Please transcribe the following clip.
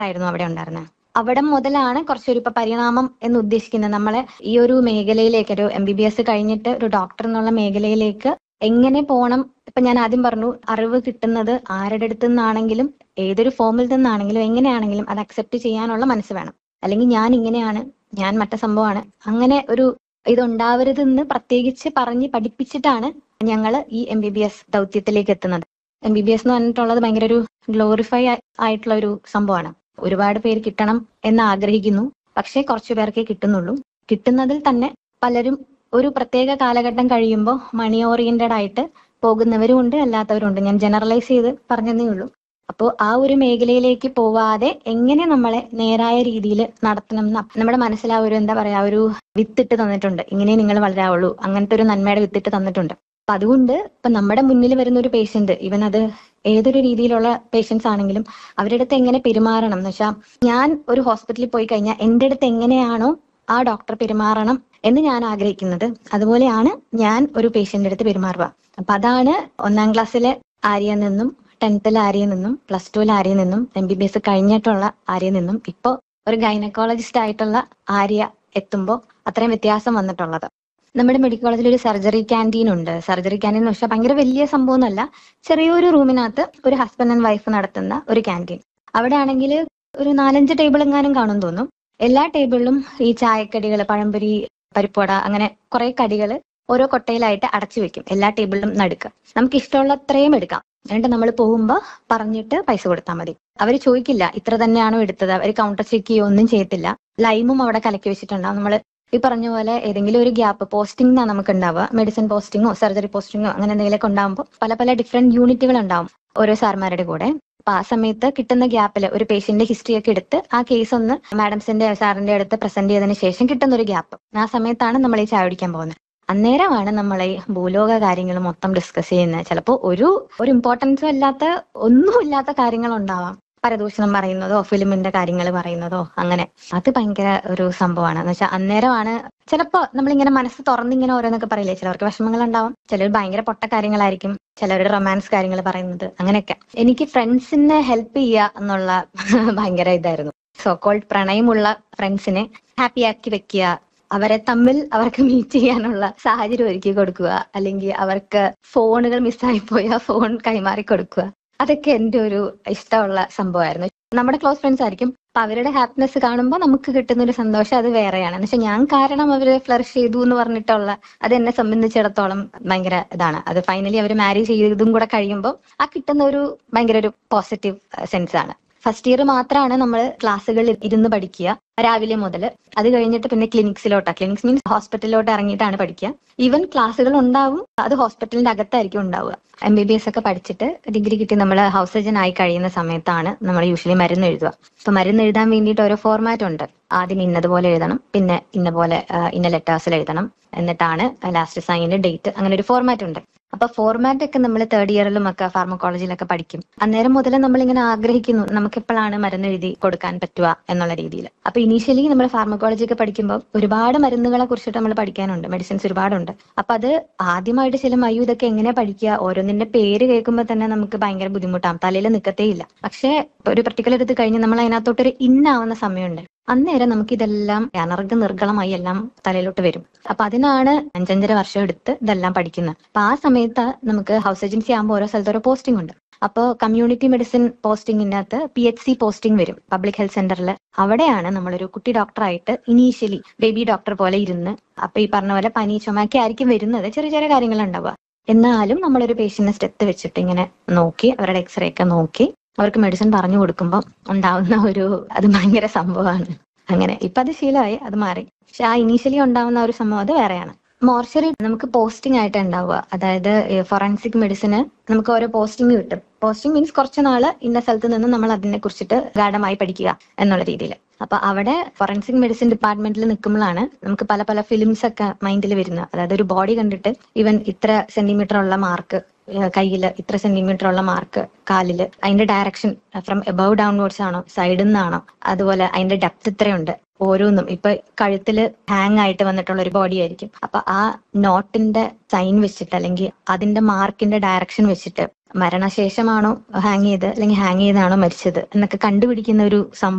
ആയിരുന്നു അവിടെ ഉണ്ടായിരുന്നത് അവിടെ മുതലാണ് കുറച്ചൊരു ഇപ്പൊ പരിണാമം എന്ന് ഉദ്ദേശിക്കുന്നത് നമ്മളെ ഈ ഒരു മേഖലയിലേക്ക് ഒരു എം ബി ബി എസ് കഴിഞ്ഞിട്ട് ഒരു ഡോക്ടർ എന്നുള്ള മേഖലയിലേക്ക് എങ്ങനെ പോകണം ഇപ്പൊ ഞാൻ ആദ്യം പറഞ്ഞു അറിവ് കിട്ടുന്നത് ആരുടെ അടുത്ത് നിന്നാണെങ്കിലും ഏതൊരു ഫോമിൽ നിന്നാണെങ്കിലും എങ്ങനെയാണെങ്കിലും അത് അക്സെപ്റ്റ് ചെയ്യാനുള്ള മനസ്സ് വേണം അല്ലെങ്കിൽ ഞാൻ ഇങ്ങനെയാണ് ഞാൻ മറ്റേ സംഭവമാണ് അങ്ങനെ ഒരു ഇതുണ്ടാവരുതെന്ന് പ്രത്യേകിച്ച് പറഞ്ഞ് പഠിപ്പിച്ചിട്ടാണ് ഞങ്ങൾ ഈ എം ബി ബി എസ് ദൗത്യത്തിലേക്ക് എത്തുന്നത് എം ബി ബി എസ് എന്ന് പറഞ്ഞിട്ടുള്ളത് ഭയങ്കര ഒരു ഗ്ലോറിഫൈ ആയിട്ടുള്ള ഒരു സംഭവമാണ് ഒരുപാട് പേര് കിട്ടണം എന്ന് ആഗ്രഹിക്കുന്നു പക്ഷേ കുറച്ചു പേർക്കേ കിട്ടുന്നുള്ളൂ കിട്ടുന്നതിൽ തന്നെ പലരും ഒരു പ്രത്യേക കാലഘട്ടം കഴിയുമ്പോൾ മണി ഓറിയന്റഡ് ആയിട്ട് പോകുന്നവരും ഉണ്ട് അല്ലാത്തവരും ഉണ്ട് ഞാൻ ജനറലൈസ് ചെയ്ത് പറഞ്ഞതേ ഉള്ളൂ അപ്പോൾ ആ ഒരു മേഖലയിലേക്ക് പോവാതെ എങ്ങനെ നമ്മളെ നേരായ രീതിയിൽ നടത്തണം എന്ന് നമ്മുടെ മനസ്സിൽ ആ ഒരു എന്താ പറയാ ആ ഒരു വിത്തിട്ട് തന്നിട്ടുണ്ട് ഇങ്ങനെ നിങ്ങൾ വളരാവുള്ളൂ അങ്ങനത്തെ ഒരു നന്മയുടെ വിത്തിട്ട് തന്നിട്ടുണ്ട് അപ്പൊ അതുകൊണ്ട് ഇപ്പൊ നമ്മുടെ മുന്നിൽ വരുന്ന ഒരു പേഷ്യന്റ് ഇവൻ അത് ഏതൊരു രീതിയിലുള്ള പേഷ്യൻസ് ആണെങ്കിലും അവരുടെ അടുത്ത് എങ്ങനെ പെരുമാറണം എന്ന് വെച്ചാൽ ഞാൻ ഒരു ഹോസ്പിറ്റലിൽ പോയി കഴിഞ്ഞാൽ എൻ്റെ അടുത്ത് എങ്ങനെയാണോ ആ ഡോക്ടർ പെരുമാറണം എന്ന് ഞാൻ ആഗ്രഹിക്കുന്നത് അതുപോലെയാണ് ഞാൻ ഒരു പേഷ്യന്റെ അടുത്ത് പെരുമാറുക അപ്പൊ അതാണ് ഒന്നാം ക്ലാസ്സിലെ ആര്യ നിന്നും ടെൻത്തിൽ ആര്യ നിന്നും പ്ലസ് ടുവിൽ ആര്യ നിന്നും എം ബി ബി എസ് കഴിഞ്ഞിട്ടുള്ള ആര്യ നിന്നും ഇപ്പോ ഒരു ഗൈനക്കോളജിസ്റ്റ് ആയിട്ടുള്ള ആര്യ എത്തുമ്പോൾ അത്രയും വ്യത്യാസം വന്നിട്ടുള്ളത് നമ്മുടെ മെഡിക്കൽ കോളേജിൽ ഒരു സർജറി ക്യാൻറ്റീൻ ഉണ്ട് സർജറി ക്യാൻറ്റീൻ എന്ന് വെച്ചാൽ ഭയങ്കര വലിയ സംഭവമൊന്നുമല്ല ചെറിയൊരു റൂമിനകത്ത് ഒരു ഹസ്ബൻഡ് ആൻഡ് വൈഫ് നടത്തുന്ന ഒരു ക്യാൻറ്റീൻ അവിടെ ആണെങ്കിൽ ഒരു നാലഞ്ച് ടേബിൾ എങ്ങാനും കാണും തോന്നും എല്ലാ ടേബിളിലും ഈ ചായക്കടികൾ പഴംപൊരി പരിപ്പുവട അങ്ങനെ കുറെ കടികൾ ഓരോ കൊട്ടയിലായിട്ട് അടച്ചു വെക്കും എല്ലാ ടേബിളിലും നടുക്ക് നമുക്ക് ഇഷ്ടമുള്ള അത്രയും എടുക്കാം എന്നിട്ട് നമ്മൾ പോകുമ്പോൾ പറഞ്ഞിട്ട് പൈസ കൊടുത്താൽ മതി അവർ ചോദിക്കില്ല ഇത്ര തന്നെയാണോ എടുത്തത് അവർ കൗണ്ടർ ചെക്ക് ചെയ്യുകയോ ഒന്നും ചെയ്യത്തില്ല ലൈമും അവിടെ കലക്കി വെച്ചിട്ടുണ്ടാവും നമ്മൾ ഈ പറഞ്ഞ പോലെ ഏതെങ്കിലും ഒരു ഗ്യാപ്പ് പോസ്റ്റിംഗ് ആണ് നമുക്ക് ഉണ്ടാവുക മെഡിസിൻ പോസ്റ്റിങ്ങോ സർജറി പോസ്റ്റിങ്ങോ അങ്ങനെ എന്തെങ്കിലുമൊക്കെ ഉണ്ടാകുമ്പോൾ പല പല ഡിഫറെന്റ് യൂണിറ്റുകൾ ഉണ്ടാവും ഓരോ സാർമാരുടെ കൂടെ അപ്പൊ ആ സമയത്ത് കിട്ടുന്ന ഗ്യാപ്പിൽ ഒരു പേഷ്യന്റിന്റെ ഹിസ്റ്ററി ഒക്കെ എടുത്ത് ആ കേസ് ഒന്ന് മാഡംസിന്റെ സാറിന്റെ അടുത്ത് പ്രസന്റ് ചെയ്തതിന് ശേഷം കിട്ടുന്ന ഒരു ഗ്യാപ്പ് ആ സമയത്താണ് നമ്മൾ ഈ ചായ കുടിക്കാൻ പോകുന്നത് അന്നേരമാണ് നമ്മൾ ഈ ഭൂലോക കാര്യങ്ങൾ മൊത്തം ഡിസ്കസ് ചെയ്യുന്നത് ചിലപ്പോൾ ഒരു ഒരു ഇമ്പോർട്ടൻസും ഇല്ലാത്ത ഒന്നുമില്ലാത്ത കാര്യങ്ങൾ ഉണ്ടാവാം പരദൂഷണം പറയുന്നതോ ഫിലിമിന്റെ കാര്യങ്ങൾ പറയുന്നതോ അങ്ങനെ അത് ഭയങ്കര ഒരു സംഭവമാണ് എന്ന് വെച്ചാൽ അന്നേരമാണ് ചിലപ്പോ നമ്മളിങ്ങനെ മനസ്സ് തുറന്നിങ്ങനെ ഓരോന്നൊക്കെ പറയില്ലേ ചിലവർക്ക് വിഷമങ്ങൾ ഉണ്ടാവും ചിലർ ഭയങ്കര പൊട്ട കാര്യങ്ങളായിരിക്കും ചിലരുടെ റൊമാൻസ് കാര്യങ്ങൾ പറയുന്നത് അങ്ങനെയൊക്കെ എനിക്ക് ഫ്രണ്ട്സിനെ ഹെൽപ്പ് ചെയ്യുക എന്നുള്ള ഭയങ്കര ഇതായിരുന്നു സോ കോൾഡ് പ്രണയമുള്ള ഫ്രണ്ട്സിനെ ഹാപ്പി ആക്കി വെക്കുക അവരെ തമ്മിൽ അവർക്ക് മീറ്റ് ചെയ്യാനുള്ള സാഹചര്യം ഒരുക്കി കൊടുക്കുക അല്ലെങ്കിൽ അവർക്ക് ഫോണുകൾ മിസ്സായി പോയാൽ ഫോൺ കൈമാറി കൊടുക്കുക അതൊക്കെ എന്റെ ഒരു ഇഷ്ടമുള്ള സംഭവമായിരുന്നു നമ്മുടെ ക്ലോസ് ഫ്രണ്ട്സ് ആയിരിക്കും അപ്പൊ അവരുടെ ഹാപ്പിനെസ് കാണുമ്പോൾ നമുക്ക് കിട്ടുന്ന ഒരു സന്തോഷം അത് വേറെയാണ് എന്ന് വെച്ചാൽ ഞാൻ കാരണം അവര് ഫ്ലറിഷ് ചെയ്തു എന്ന് പറഞ്ഞിട്ടുള്ള അത് എന്നെ സംബന്ധിച്ചിടത്തോളം ഭയങ്കര ഇതാണ് അത് ഫൈനലി അവർ മാരേജ് ചെയ്തതും കൂടെ കഴിയുമ്പോൾ ആ കിട്ടുന്ന ഒരു ഭയങ്കര ഒരു പോസിറ്റീവ് സെൻസ് ആണ് ഫസ്റ്റ് ഇയർ മാത്രമാണ് നമ്മൾ ക്ലാസ്സുകളിൽ ഇരുന്ന് പഠിക്കുക രാവിലെ മുതൽ അത് കഴിഞ്ഞിട്ട് പിന്നെ ക്ലിനിക്സിലോട്ടാ ക്ലിനിക്സ് മീൻസ് ഹോസ്പിറ്റലിലോട്ട് ഇറങ്ങിയിട്ടാണ് പഠിക്കുക ഈവൻ ക്ലാസ്സുകൾ ഉണ്ടാവും അത് ഹോസ്പിറ്റലിന്റെ അകത്തായിരിക്കും ഉണ്ടാവുക എം ബി ബി എസ് ഒക്കെ പഠിച്ചിട്ട് ഡിഗ്രി കിട്ടി നമ്മൾ ഹൗസ് സർജൻ ആയി കഴിയുന്ന സമയത്താണ് നമ്മൾ യൂഷ്വലി മരുന്ന് എഴുതുക അപ്പൊ മരുന്ന് എഴുതാൻ വേണ്ടിയിട്ട് ഓരോ ഫോർമാറ്റ് ഉണ്ട് ആദ്യം ഇന്നതുപോലെ എഴുതണം പിന്നെ ഇന്ന പോലെ ഇന്ന ലെറ്റേഴ്സിൽ എഴുതണം എന്നിട്ടാണ് ലാസ്റ്റ് സൈനിന്റെ ഡേറ്റ് അങ്ങനെ ഒരു ഫോർമാറ്റ് ഉണ്ട് അപ്പൊ ഫോർമാറ്റ് ഒക്കെ നമ്മൾ തേർഡ് ഇയറിലും ഒക്കെ ഫാർമക്കോളജിയിലൊക്കെ പഠിക്കും അന്നേരം മുതൽ നമ്മൾ ഇങ്ങനെ ആഗ്രഹിക്കുന്നു നമുക്ക് എപ്പോഴാണ് മരുന്ന് എഴുതി കൊടുക്കാൻ പറ്റുക എന്നുള്ള രീതിയിൽ അപ്പൊ ഇനീഷ്യലി നമ്മൾ ഫാർമക്കോളജി ഒക്കെ പഠിക്കുമ്പോൾ ഒരുപാട് മരുന്നുകളെ കുറിച്ചിട്ട് നമ്മൾ പഠിക്കാനുണ്ട് മെഡിസിൻസ് ഒരുപാടുണ്ട് അപ്പൊ അത് ആദ്യമായിട്ട് ചില മയു ഇതൊക്കെ എങ്ങനെ പഠിക്കുക ഓരോന്നിന്റെ പേര് കേൾക്കുമ്പോൾ തന്നെ നമുക്ക് ഭയങ്കര ബുദ്ധിമുട്ടാവും തലയിൽ നിൽക്കത്തേ ഇല്ല പക്ഷേ ഒരു പർട്ടിക്കുലർ ഇത് കഴിഞ്ഞ് നമ്മൾ അതിനകത്തോട്ട് ഒരു ഇന്നാവുന്ന സമയമുണ്ട് അന്നേരം നമുക്ക് ഇതെല്ലാം അനർഘ നിർഗളമായി എല്ലാം തലയിലോട്ട് വരും അപ്പൊ അതിനാണ് അഞ്ചഞ്ചര വർഷം എടുത്ത് ഇതെല്ലാം പഠിക്കുന്നത് അപ്പൊ ആ സമയത്ത് നമുക്ക് ഹൗസ് ഏജൻസി ആകുമ്പോൾ ഓരോ സ്ഥലത്ത് ഓരോ പോസ്റ്റിംഗ് ഉണ്ട് അപ്പോൾ കമ്മ്യൂണിറ്റി മെഡിസിൻ പോസ്റ്റിംഗിനകത്ത് പി എച്ച് സി പോസ്റ്റിംഗ് വരും പബ്ലിക് ഹെൽത്ത് സെന്ററിൽ അവിടെയാണ് നമ്മളൊരു കുട്ടി ഡോക്ടറായിട്ട് ഇനീഷ്യലി ബേബി ഡോക്ടർ പോലെ ഇരുന്ന് അപ്പൊ ഈ പറഞ്ഞ പോലെ പനി ചുമക്കെ ആയിരിക്കും വരുന്നത് ചെറിയ ചെറിയ കാര്യങ്ങൾ ഉണ്ടാവുക എന്നാലും നമ്മളൊരു പേഷ്യന്റിനെ സ്റ്റെത്ത് വെച്ചിട്ട് ഇങ്ങനെ നോക്കി അവരുടെ എക്സ്റേ ഒക്കെ നോക്കി അവർക്ക് മെഡിസിൻ പറഞ്ഞു കൊടുക്കുമ്പോൾ ഉണ്ടാവുന്ന ഒരു അത് ഭയങ്കര സംഭവമാണ് അങ്ങനെ ഇപ്പൊ അത് ശീലമായി അത് മാറി പക്ഷെ ആ ഇനീഷ്യലി ഉണ്ടാവുന്ന ഒരു സംഭവം അത് വേറെയാണ് മോർച്ചറി നമുക്ക് പോസ്റ്റിംഗ് ആയിട്ട് ഉണ്ടാവുക അതായത് ഫോറൻസിക് മെഡിസിന് നമുക്ക് ഓരോ പോസ്റ്റിംഗ് കിട്ടും പോസ്റ്റിംഗ് മീൻസ് കുറച്ച് നാള് ഇന്ന സ്ഥലത്ത് നിന്ന് നമ്മൾ അതിനെ കുറിച്ചിട്ട് ഗാഠമായി പഠിക്കുക എന്നുള്ള രീതിയിൽ അപ്പൊ അവിടെ ഫോറൻസിക് മെഡിസിൻ ഡിപ്പാർട്ട്മെന്റിൽ നിൽക്കുമ്പോഴാണ് നമുക്ക് പല പല ഫിലിംസ് ഒക്കെ മൈൻഡിൽ വരുന്നത് അതായത് ഒരു ബോഡി കണ്ടിട്ട് ഇവൻ ഇത്ര സെന്റിമീറ്റർ ഉള്ള മാർക്ക് കയ്യിൽ ഇത്ര സെന്റിമീറ്റർ ഉള്ള മാർക്ക് കാലില് അതിന്റെ ഡയറക്ഷൻ ഫ്രം എബവ് ഡൗൺവേർഡ്സ് ആണോ സൈഡിൽ നിന്നാണോ അതുപോലെ അതിന്റെ ഡെപ്ത് ഇത്രയുണ്ട് ഓരോന്നും ഇപ്പൊ കഴുത്തില് ഹാങ് ആയിട്ട് വന്നിട്ടുള്ള ഒരു ബോഡി ആയിരിക്കും അപ്പൊ ആ നോട്ടിന്റെ സൈൻ വെച്ചിട്ട് അല്ലെങ്കിൽ അതിന്റെ മാർക്കിന്റെ ഡയറക്ഷൻ വെച്ചിട്ട് മരണശേഷമാണോ ഹാങ് ചെയ്ത് അല്ലെങ്കിൽ ഹാങ് ചെയ്താണോ മരിച്ചത് എന്നൊക്കെ കണ്ടുപിടിക്കുന്ന ഒരു സംഭവം